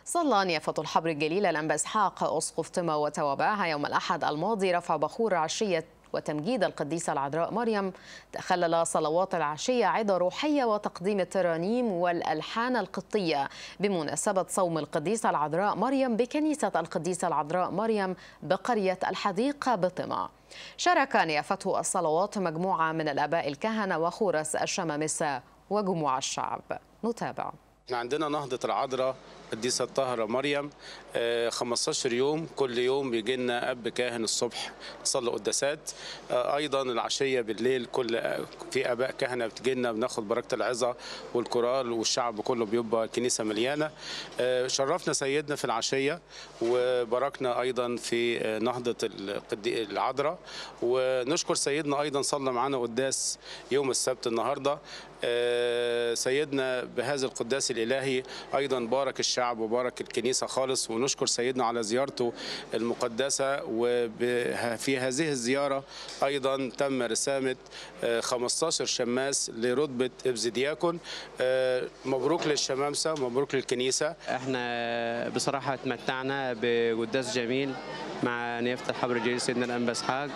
صلى نيافة الحبر الجليل الأنبا إسحاق أسقف طمة وتوابعها يوم الأحد الماضي رفع بخور عشية وتمجيد القديسة العذراء مريم تخلل صلوات العشية عظة روحية وتقديم الترانيم والألحان القبطية بمناسبة صوم القديسة العذراء مريم بكنيسة القديسة العذراء مريم بقرية الحديقة بطمة شارك نيافته الصلوات مجموعة من الآباء الكهنة وخورس الشمامسة وجموع الشعب نتابع احنا عندنا نهضة العذراء القديسة الطاهرة مريم آه، 15 يوم كل يوم بيجي لنا أب كاهن الصبح تصلي قداسات آه، أيضا العشية بالليل كل في آباء كهنة بتجي لنا بناخد بركة العظة والكورال والشعب كله بيبقى كنيسة مليانة آه، شرفنا سيدنا في العشية وباركنا أيضا في آه، نهضة القدي- العذراء ونشكر سيدنا أيضا صلى معنا قداس يوم السبت النهاردة آه، سيدنا بهذا القداس الإلهي أيضا بارك الشعب وبارك الكنيسة خالص ونشكر سيدنا على زيارته المقدسة وفي هذه الزيارة أيضا تم رسامة آه، 15 شماس لرتبة إبزدياكون آه، مبروك للشمامسة مبروك للكنيسة احنا بصراحة اتمتعنا بقداس جميل مع نيافة الحبر الجليل سيدنا الأنبا إسحاق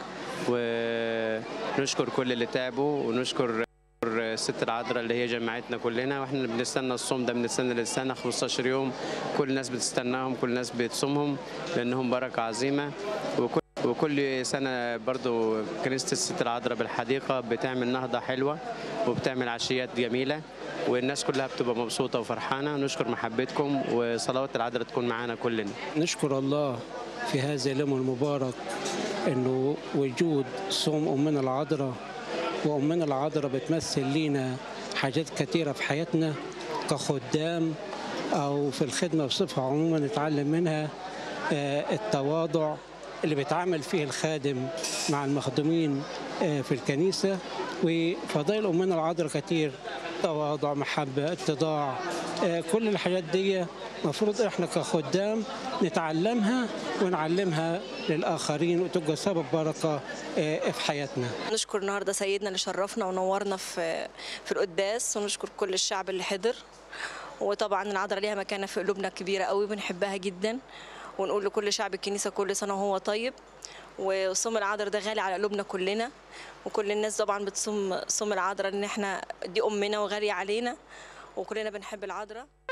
ونشكر كل اللي تعبوا ونشكر الست العذراء اللي هي جمعتنا كلنا واحنا اللي بنستنى الصوم ده بنستنى للسنة 15 يوم كل الناس بتستناهم كل الناس بتصومهم لأنهم بركة عظيمة وكل وكل سنة برضو كنيسة الست العذراء بالحديقة بتعمل نهضة حلوة وبتعمل عشيات جميلة والناس كلها بتبقى مبسوطة وفرحانة نشكر محبتكم وصلوات العذراء تكون معانا كلنا نشكر الله في هذا اليوم المبارك انه وجود صوم امنا العذراء وامنا العذراء بتمثل لينا حاجات كثيره في حياتنا كخدام او في الخدمه بصفه عموما نتعلم منها آه، التواضع اللي بيتعامل فيه الخادم مع المخدومين آه، في الكنيسه وفضائل امنا العذراء كتير تواضع محبه اتضاع آه، كل الحاجات دي المفروض احنا كخدام نتعلمها ونعلمها للاخرين وتبقى سبب بركه آه، في حياتنا نشكر النهارده سيدنا اللي شرفنا ونورنا في في القداس ونشكر كل الشعب اللي حضر وطبعا العذراء ليها مكانه في قلوبنا كبيره قوي بنحبها جدا ونقول لكل شعب الكنيسه كل سنه وهو طيب وصوم العذراء ده غالي على قلوبنا كلنا وكل الناس طبعا بتصوم صوم العذراء ان احنا دي امنا وغاليه علينا وكلنا بنحب العذراء